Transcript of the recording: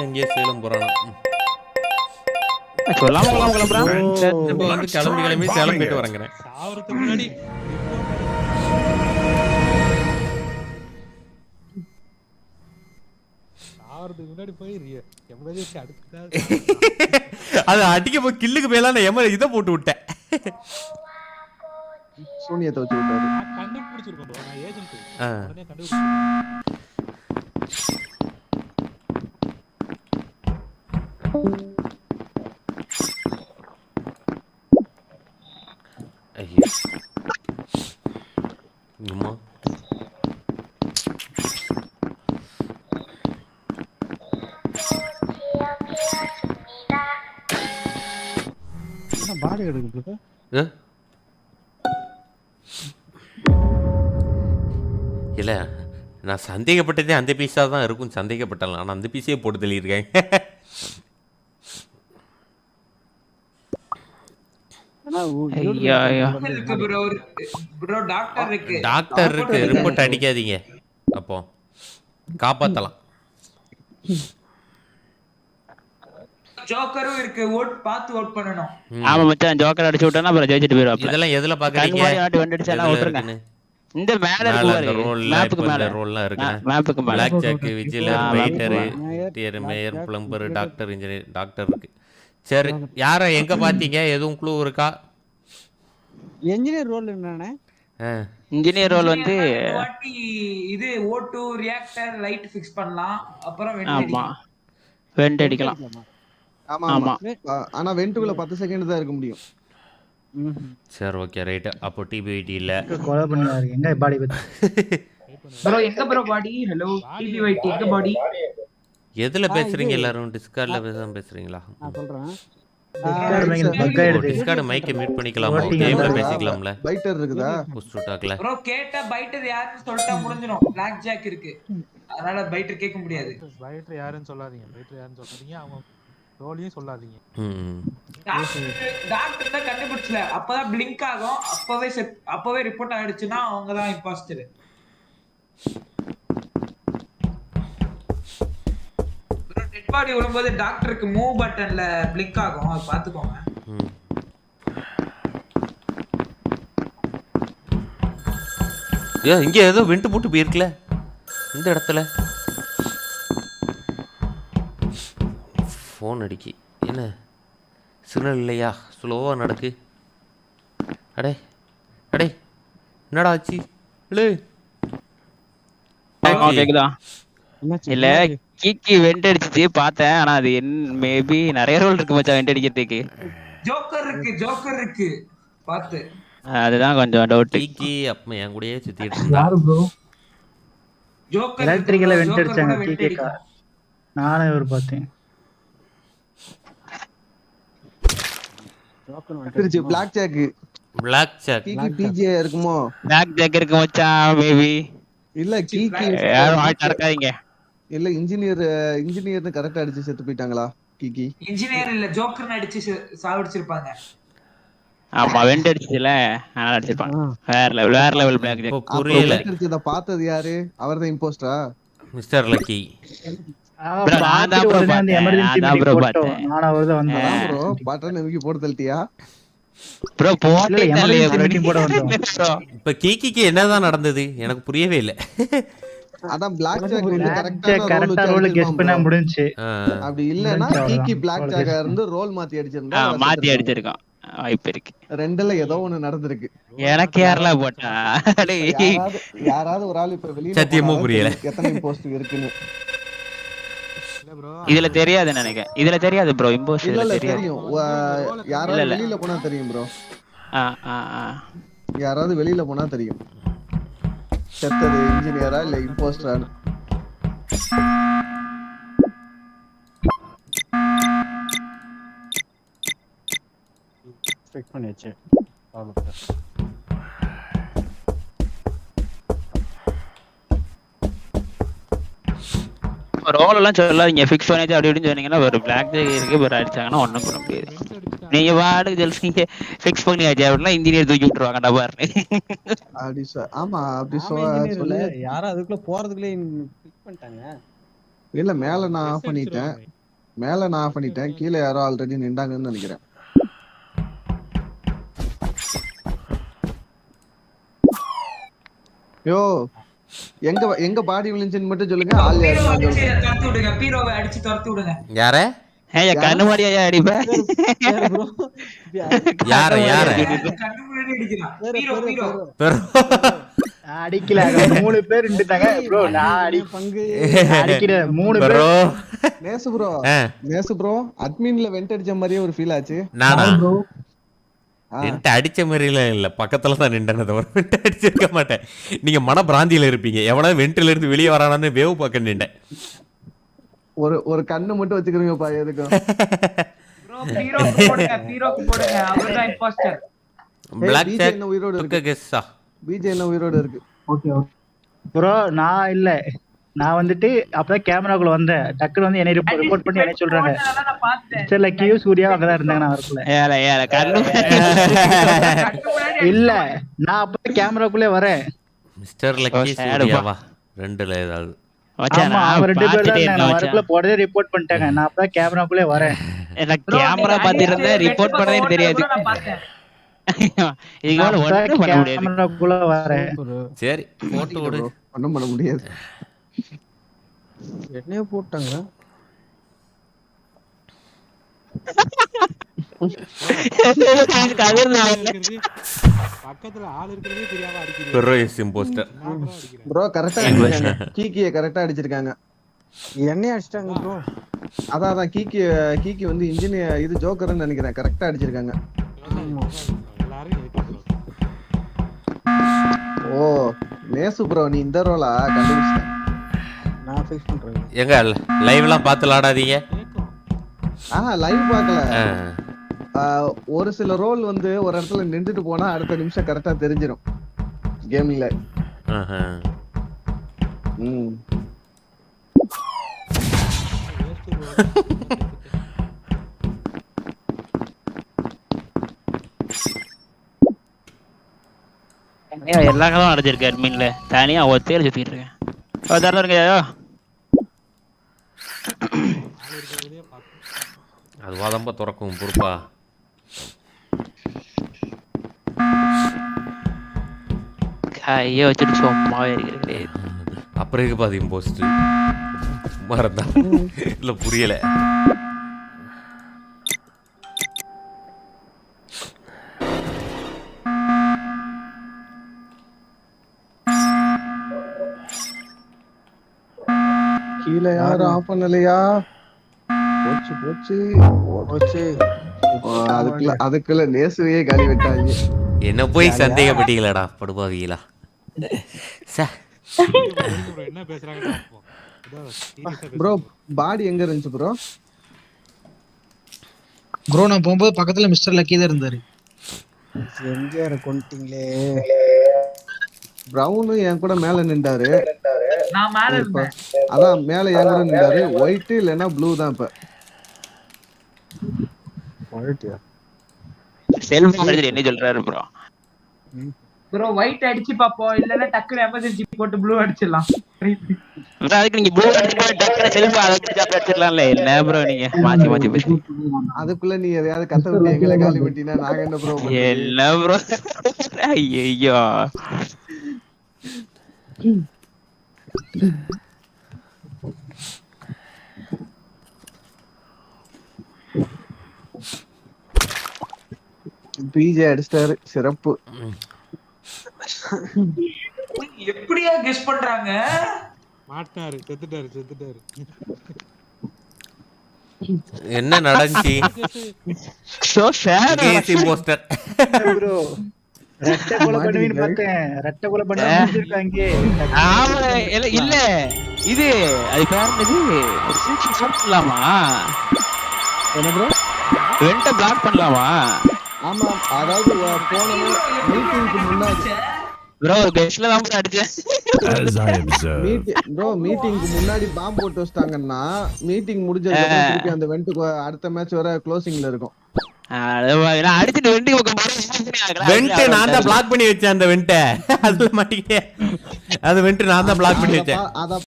எங்கேயோ சேலம் போறானா ம். சொல்லாம கொள்ளாம கிளம்புறான் இப்போ வந்து கிளம்பி கிளம்பி சேலம் போயிட்டு வரேங்கிறேன் சாவறதுக்கு முன்னாடி சாவறதுக்கு முன்னாடி போய் எமர்ஜென்சி அடுத்து அது அடிக்க போய் கில்லுக்கு மேல நான் எம இதை போட்டு விட்டேன் சூனியத்தை வச்சு விட்டாரு நான் கண்டுபிடிச்சிருக்கோம் bro. நான் ஏஜென்ட் ஆ. உடனே கண்டுபிடிச்சிருக்கேன் ஐயோ அம்மா பாடி எடுக்குது ஏ? இல்ல நான் சந்தேகப்பட்டதே அந்த பீஸா தான் இருக்கும் சந்தேகப்பட்டலாம் ஆனா அந்த பீஸே போட்டு தள்ளியிருக்கேன் ஐயா ஐயா இருக்கு ப்ரோ ப்ரோ டாக்டர் இருக்கு டாக்டர் இருக்கு ரிப்போர்ட் அடிக்காதீங்க அப்போ காப்பாத்தலாம் ஜோக்கரும் இருக்கு ஓட் பார்த்து ஓட் பண்ணணும் ம். ஆமா மச்சான் ஜோக்கர் அடிச்சு விட்டானா அப்புறம் ஜெயிச்சிட்டு போயிருவாப்ல இதெல்லாம் எதுல கண்ணு பாக்குறீங்க மாதிரி ஆட்டி வண்டி அடிச்சானா எதுல விட்டுருங்க இருக்குன்னு? இந்த மேல மேல இருக்கு அந்த பாரு ரோல்ல மேப்புக்கு இப்ப மேல இந்த ரோல்லாம் இருக்கு மேப்புக்கு மேல பிளாக் ஜாக் விஜிலர் ஆ, வெயிட்டர் மேப்புக்கு dear mayor plumber doctor engineer doctor இருக்கு சரி யார எங்க பாத்தீங்க எதுவும் க்ளூ இருக்கா என்ஜினியர் ரோல் என்னண்ணே ஆ, இன்ஜினியர் ரோல் வந்து இந்த வாட்டி இது ஓ2 ரியாக்டர் லைட் ஃபிக்ஸ் பண்ணலாம் அப்புறம் ஆமா வெண்டிலேஷன் வெண்ட் அடிக்கலாம் ஆமா ஆமா. ஆமா ஆ, ஆனா வென்ட்டுக்குள்ள பத்து செகண்ட் தான் இருக்க முடியும் சரி ஓகே ரைட் அப்போ டிபிஐடி இல்ல கொலை பண்ணாரு எங்க பாடி பத்தி ப்ரோ எங்க ப்ரோ பாடி ஹலோ டிபிஒய்டி எங்க பாடி எதுல பேசுறீங்க எல்லாரும் டிஸ்கார்ட்ல பேசாம பேசுறீங்களா நான் சொல்றேன் பக் ஆயிடுது டிஸ்கார்ட் மைக்கை மியூட் பண்ணிக்கலாமா Voting கேம்ல இருக்குதா? பேசிக்கலாம்ல பைட்டர் இருக்குதா புஷ் டாக்ல ப்ரோ கேட்டா பைட்டர் யாருன்னு சொல்லிட்டா முடிஞ்சிடும் பிளாக் ஜாக் இருக்கு அதனால பைட்டர் கேட்க முடியாது பைட்டர் யாருன்னு சொல்லாதீங்க பைட்டர் யாருன்னு சொல்லாதீங்க அவங்க ரோலையும் சொல்லாதீங்க ம் டாக்டர் தான் கண்டுபிடிச்சல அப்பதான் பிளிங்க் ஆகும் அப்பவே செட் அப்பவே ரிப்போர்ட் ஆயிடுச்சுன்னா அவங்க தான் இம்பாஸ்டர் டெட் பாடி விழும்போது டாக்டருக்கு மூவ் பட்டன்ல பிளிங்க் ஆகும் அது பாத்துக்கோங்க ம் ஏ இங்க ஏதோ வெண்ட் போட்டு போயிருக்கல இந்த இடத்துல ஃபோன் அடிக்கி என்ன சிக்னல் இல்லையா ஸ்லோவாக நடக்கு அடே அடே என்னடா ஆச்சு இல்லை ஆ, கேக்குதா என்னாச்சு? இல்ல கீக்கி வெண்ட் அடிச்சிச்சு பார்த்தேன் ஆனா அது என் மேபி நிறைய ரோல் இருக்கு மச்சான் வெண்ட் அடிக்கிறதுக்கு ஜோக்கர் இருக்கு ஜோக்கர் இருக்கு பாத்து அதுதான் கொஞ்சம் டவுட் கீக்கி அப்ப என் கூடயே சுத்திட்டு இருந்தா யாரு ப்ரோ ஜோக்கர் எலக்ட்ரிக்கல வெண்ட் ஜோக்கர் அடிச்சாங்க கூட வெண்ட் டிகேக்கா நானும் இவர் பார்த்தேன் Token வந்துட்டு Trichy black jack black jack கீக்கி பிஜே இருக்குமோ பேக் ஜாக் இருக்கு மச்சான் மேபி இல்ல கீக்கி யாரும் வாய் திறக்காதீங்க இல்ல இன்ஜினியர் இன்ஜினியர்னு கரெக்டா அடிச்சு செத்து போயிட்டாங்களா கீக்கி இன்ஜினியர் இல்ல ஜோக்கர்னு அடிச்சு ச- சாவடிச்சிருப்பாங்க ஆமா வெண்ட் அடிச்சுல அதனால அடிச்சிருப்பாங்க வேற லெவல் வேற லெவல் பேக் இப்போ ஜாக் புரியல இத பார்த்தது யாரு அவர்தான் இம்போஸ்டரா மிஸ்டர் லக்கி Bro, நான் தான் bro உடனே அந்த பார்த்தேன். எமர்ஜென்சி நான் தான் bro போட்டோம் பார்த்தேன். நான் அவர்தான் வந்தேன் அதான் ப்ரோ பட்டன் நம்பிக்கை போட்டு தள்ளிட்டியா ப்ரோ போட்டே இல்ல, இல்லையே emergency bro. meeting போட வந்தோம். bro. இப்ப கீக்கிக்கு என்னதான் நடந்தது எனக்கு புரியவே இல்லை அதான் பிளாக் ஜாக் வந்து கரெக்டா கரெக்டா ரோல் கெஸ் பண்ண முடிஞ்சுச்சு அப்படி இல்லனா முடிஞ்சு கீக்கி அவ்வளவுதான். பிளாக் Roll ஜாக்கா guess இருந்து ரோல் மாத்தி ஆ, அடிச்சிருந்தா மாத்தி அடிச்சிருக்கான் வாய்ப்பு இருக்கு ரெண்டுல ஏதோ ஒண்ணு நடந்திருக்கு எனக்கு யாரெல்லாம் போட்டா டேய். யாராவது யாராவது ஒரு ஆள் இப்ப வெளியில சத்தியமா போனாலும் புரியல. தெரியும் எத்தனை போஸ்ட் இருக்குன்னு இல்ல ப்ரோ இதுல தெரியாது நினைக்கிறேன் இதுல தெரியாது ப்ரோ இம்போஸ் இல்ல இதுல இல்ல தெரியாது தெரியும் வா- யாராவது இல்ல, இல்ல. வெளியில போனா தெரியும் ப்ரோ ஆ ஆ ஆ யாராவது வெளியில போனா தெரியும் செத்தது இன்ஜினியரா இல்ல இம்போஸ்டரான்னு check பண்ணியாச்சு அவ்வளோ ரோல் எல்லாம் சொல்லாதீங்க ஃபிக்ஸ் பண்ணிட்டு அப்படி இப்படின்னு சொன்னீங்கன்னா ஒரு பிளாக் ஜாக் இருக்கு ஒரு அடிச்சாங்கன்னா ஒண்ணும் பண்ண முடியாது நீங்க பாட்டுக்கு சொல்றீங்க ஃபிக்ஸ் பண்ணியாச்சு அப்படின்னா இன்ஜினியர் தூக்கி விட்டுருவாங்கடா பாருன்னு அப்படி சொ- ஆமா அப்படி ஆமா சொ- engineer இல்ல சொல்லி யாரும் அதுக்குள்ள போறதுக்குள்ளே பிக் பண்ணிட்டாங்க இல்ல மேல நான் ஆஃப் பண்ணிட்டேன் மேல நான் ஆஃப் பண்ணிட்டேன் கீழே யாரோ ஆல்ரெடி நின்றாங்கன்னு நினைக்கிறேன் யோ எங்க எங்க பாடி விழுந்துச்சுன்னு மட்டும் சொல்லுங்க ஆள் பீரோவை யாருன்னு அடிச்சு சொல்றேன். துரத்தி விடுங்க பீரோவை அடிச்சு துரத்தி விடுங்க யார ஏய் கண்ணு மாடியா அடிப்பேன் ப்ரோ யார யார கண்ணு முன்னாடி அடிக்கிறான் பீரோ பீரோ நான் அடிக்கல அங்க மூணு பேர் நின்றுட்டாங்க ப்ரோ நான் அடி பங்கு நான் அடிக்கிற மூணு பேர் ப்ரோ நேசு ப்ரோ ஆ, நேசு ப்ரோ அட்மின்ல வெண்ட் அடிச்ச மாதிரியே ஒரு ஃபீல் ஆச்சு நானா ஆ. என்கிட்ட அடிச்ச மாதிரிலாம் இல்ல பக்கத்துல தான் நின்றன தவிர வெண்ட் அடிச்சிருக்க மாட்டேன் நீங்க மன பிராந்தியில இருப்பீங்க எவனா வெண்டில இருந்து வெளியே வரானான்னு வேவு பார்க்க நின்றேன் ஒரு ஒரு கண்ணு மட்டும் வச்சுக்கிறீங்கப்பா எதுக்கும் ப்ரோ பீரோக்கு போடுங்க பீரோக்கு போடுங்க அவர்தான் இம்போஸ்டர் பிளாக் BJ ஜாக் என்ன உயிரோடு டுக்க இருக்கு கெஸ்ஸா பிஜே என்ன உயிரோடு இருக்கு ப்ரோ நான் இல்ல நான் வந்துட்டு அப்பதான் கேமராக்குள்ள வந்தேன் டக்குனு வந்து என்னை ரிப்போர்ட் பண்ணி என்ன சொல்றாங்க நான் பார்த்தேன் சரி லக்கியோ சூர்யா அங்கதான் இருந்தாங்க நான் வரக்குள்ள ஏல ஏல கண்ணு கண்ணு முன்னாடி இல்ல நான் அப்பதான் கேமராக்குள்ளே வரேன் மிஸ்டர் லக்கி Oh, sad சூர்யாவா ரெண்டுல ஏதாவது மச்சான் ஆமா நான் அவர் ரெண்டு பேர் தான் பார்த்துட்டே இருந்தாங்க. இருந்தேன் நான் மச்சான். வரக்குள்ள போடவே ரிப்போர்ட் பண்ணிட்டாங்க நான் அப்பதான் கேமராக்குள்ளே வரேன் எனக்கு Bro, கேமரா நீங்க பாத்திருந்தேன் அடிச்சு ரிப்போர்ட் வெட்டு பண்ணதே பக்கம் தெரியாது ஓட்டுறது கூட நான் பார்த்தேன் இதுக்கு மேல ஒண்ணும் பண்ண முடியாது கேமராக்குள்ள வரேன் சரி போட்டு விடு ஒண்ணும் பண்ண முடியாது என்னைய போட்டாங்க கதிர் நான் இருக்கிறது, பக்கத்துல ஆள் இருக்கிறதே தெரியாம அடிக்கிறீங்க பெரோ இஸ் இம்போஸ்டர் நான் கூட அடிக்கிறேன் ப்ரோ கரெக்டா அடிச்சிருக்காங்க கீக்கிய கரெக்டா அடிச்சிருக்காங்க என்னைய அடிச்சிட்டாங்க ப்ரோ அதான் அதான் கீக்கி கீக்கி வந்து இன்ஜினியர் இது ஜோக்கர்னு நினைக்கிறேன் கரெக்டா அடிச்சிருக்காங்க எல்லாரும் ஏத்துக்கிறோம் ஓ நேசு ப்ரோ நீ இந்த ரோலா கண்டுபிடிச்சிட்டேன் நான் ஃபிக்ஸ் பண்றேன் எங்க லைவ்லாம் பார்த்து விளாடாதீங்க கேட்கும் ஆஹ் லைவ் பார்க்கல ஆ. ஆஹ் ஒரு சில ரோல் வந்து ஒரு இடத்துல நின்றுட்டு போனா அடுத்த நிமிஷம் கரெக்டா தெரிஞ்சிடும் கேமிங்ல ஆஹா. ம் தனியா எல்லா கதவும் அடைஞ்சிருக்கு அட்மின்ல தனியா ஒத்தையில சுத்திட்டு இருக்கேன் ஓ, திறந்து இருக்கையா அது வாதம்ப திறக்கும் பொறுப்பா கையை வச்சுட்டு சும்மாவே இருக்கிறது அப்புறம் இருக்கு பாதி இம்போஸ்ட் மறந்தா இல்ல புரியல கீழே யாரும் ஆஃப் பண்ணலையா போச்சு போச்சு போச்சு ஓ, அதுக்குள்ள அதுக்குள்ள நேசுவையே காலி விட்டாங்க என்ன போய் சந்தேகப்பட்டீங்களாடா படுபாவிகளா சே bro, என்ன பேசுறாங்கன்னு பார்ப்போம். இதோ, serious ஆ ப்ரோ பேசுறோம். பாடி எங்க இருந்துச்சு ப்ரோ ப்ரோ நான் போகும்போது பக்கத்துல மிஸ்டர் லக்கி தான் இருந்தாரு எம்ஜிஆர் கொண்டுட்டீங்களே பிரவுனு என் கூட மேல நின்றாரு நான் மேல இப்ப இருந்தேன் அதான் மேல என் கூட நின்றாரு ஒயிட் இல்லைன்னா ப்ளூ தான் இப்ப குவாலிட்டியா செல்ஃப் அடிச்சிட்டு என்ன சொல்றாரு ப்ரோ ப்ரோ ஒயிட் அடிச்சு பாப்போம் இல்லன்னா டக்குனு எமர்ஜென்சி போட்டு ப்ளூ அடிச்சிடலாம் அதுக்கு நீங்க ப்ளூ அடிச்சு டக்குனு செல்ஃப் அதை சாப்பிட்டு அடிச்சிடலாம்ல என்ன ப்ரோ நீங்க மாத்தி மாத்தி பேசி அதுக்குள்ள நீ எதையாவது கத்த விட்டு எங்களை காலி பண்ணினா நாங்க என்ன ப்ரோ என்ன ப்ரோ ஐயோ பிஜே அடிச்சிட்டாரு சிறப்பு எப்படியா கெஸ் பண்றாங்க மாட்டினாரு செத்துட்டாரு செத்துட்டாரு என்ன நடந்துச்சு சோ சேட் இம்போஸ்டர் ப்ரோ ரெட்டை கொலை பண்ணுவீன்னு பார்த்தேன் ரெட்டை கொலை பண்ண முடிஞ்சிருக்காங்க ஆமா இல்ல இல்ல இது அது பேர் என்னது ஒரு சீக்ரெட் சாப்பிடலாமா என்ன ப்ரோ வெண்ட பிளாக் பண்ணலாமா ஆமா அதாவது வ- போன மீட்டிங்க்கு முன்னாடி ப்ரோ ஒரு பெஸ்ட்ல தான் bro அடிச்சேன் மீட்டிங் ப்ரோ மீட்டிங்க்கு முன்னாடி பாம்பு போட்டு வச்சிட்டாங்கன்னா மீட்டிங் முடிஞ்சதுக்கு அப்புறம் திருப்பி அந்த வெண்ட்டுக்கு அடுத்த மேட்ச் வர க்ளோசிங்ல இருக்கும் அது வா- நான் அடிச்சிட்டு வெண்டி பக்கம் போறேன் வெண்ட் நான் தான் பிளாக் பண்ணி வச்சேன் அந்த வெண்ட்டை அதுல மாட்டிக்கிட்டே அது வெண்ட் நான் தான் பிளாக் பண்ணி வச்சேன் அத